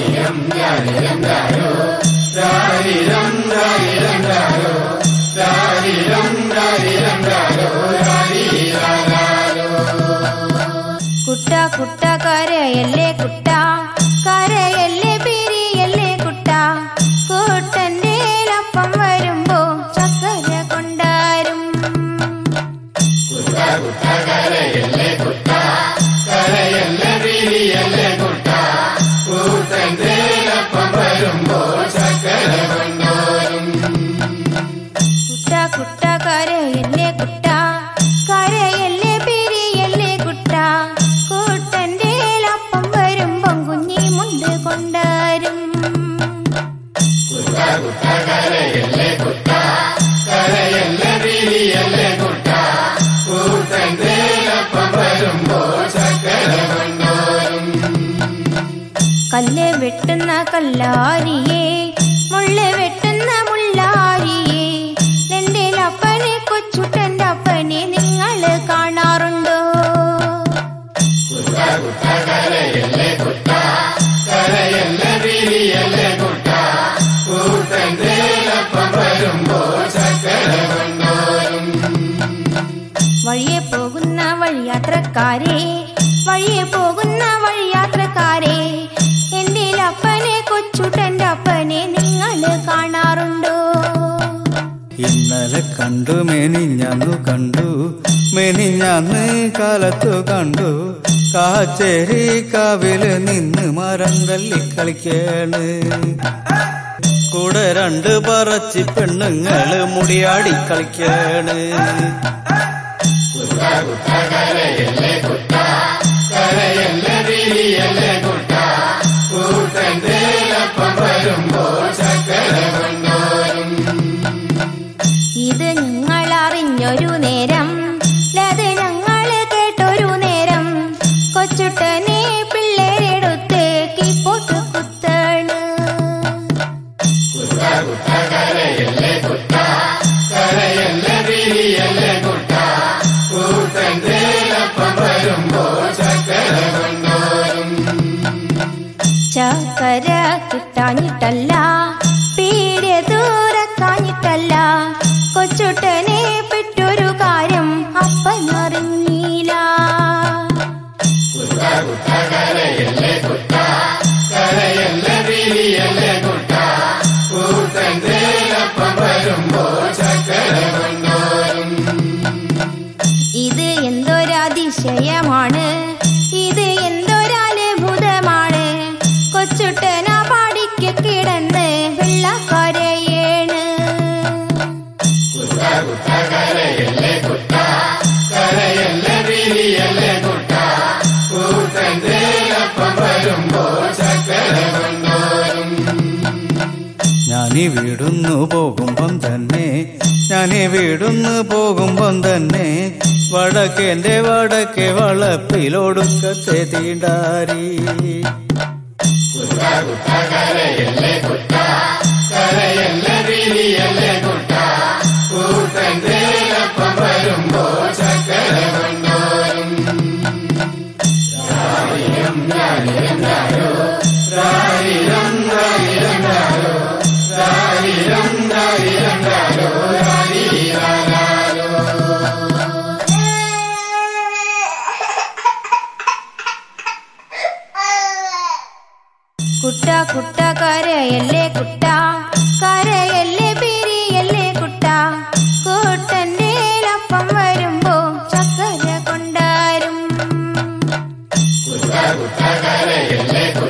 കുട്ട കുട്ട കരയല്ലേ കുട്ട കരയല്ലേ പിരിയല്ലേ കുട്ട കൂട്ടന്റെ അപ്പം വരുമ്പോ ചക്കര കൊണ്ടാരും കുട്ട കുട്ട കരയല്ലേ കുട്ട കരയല്ലേ പിരിയല്ലേ കുട്ട കൂട്ടന്റെ അപ്പം വരുമ്പം കുഞ്ഞി മുണ്ട് കൊണ്ടാരും കല്ല് വെട്ടുന്ന കല്ലാരിയെ മുള്ള് വെട്ടുന്ന മുള്ളാരിയെ എന്റെ അപ്പനെ കൊച്ചുട്ടന്റെ അപ്പനെ നിങ്ങൾ കാണാറുണ്ടോ വഴിയെ പോകുന്ന വഴിയാത്രക്കാരെ വഴിയെ പോകുന്ന വഴിയാത്രക്കാരെ എന്റെ അപ്പനെ കൊച്ചുട്ടന്റെ അപ്പനെ നിങ്ങൾ കാണാറുണ്ടോ ഇന്നലെ കണ്ടു മെനിഞ്ഞന്നു കണ്ടു മെനിഞ്ഞന്ന് കാലത്തു കണ്ടു കാച്ചേരി കാവില് നിന്ന് മരം തല്ലി കളിക്കാണ് കൂടെ രണ്ട് പറച്ചി പെണ്ണുങ്ങള് മുടിയാടി കളിക്കാണ് ഇത് നിങ്ങൾ അറിഞ്ഞൊരു നേരം അത് ഞങ്ങൾ കേട്ടൊരു നേരം കൊച്ചുട്ടനെ പിള്ളേരെടുത്ത് കീപ്പോട്ട് കുത്താണ് ചക്കര കിട്ടാഞ്ഞിട്ടല്ല പീരെ ദൂരക്കാഞ്ഞിട്ടല്ല കൊച്ചുട്ടനെ പെട്ടൊരു കാര്യം അപ്പനറിഞ്ഞില്ല ഇത് എന്തൊരതിശയമാണ് ഇത് എന്തൊരത്ഭുതമാണ് കൊച്ചുട്ടന പാടിക്ക് കിടന്ന് വെള്ളക്കരയേണ് ഞാനീ വീടുന്നു പോകുമ്പം തന്നെ ഞാനീ വീടുന്നു പോകുമ്പം തന്നെ വടക്കേന്റെ വടക്കേ വളപ്പിലൊടുക്കത്തെ തീണ്ടാരി കുട്ട കുട്ട കരയല്ലേ കുട്ട കരയല്ലേ പിരിയല്ലേ കുട്ട കൂട്ടന്റെ അപ്പം വരുമ്പോ ചക്കര കൊണ്ടാരും കുട്ട കുട്ട കരയല്ലേ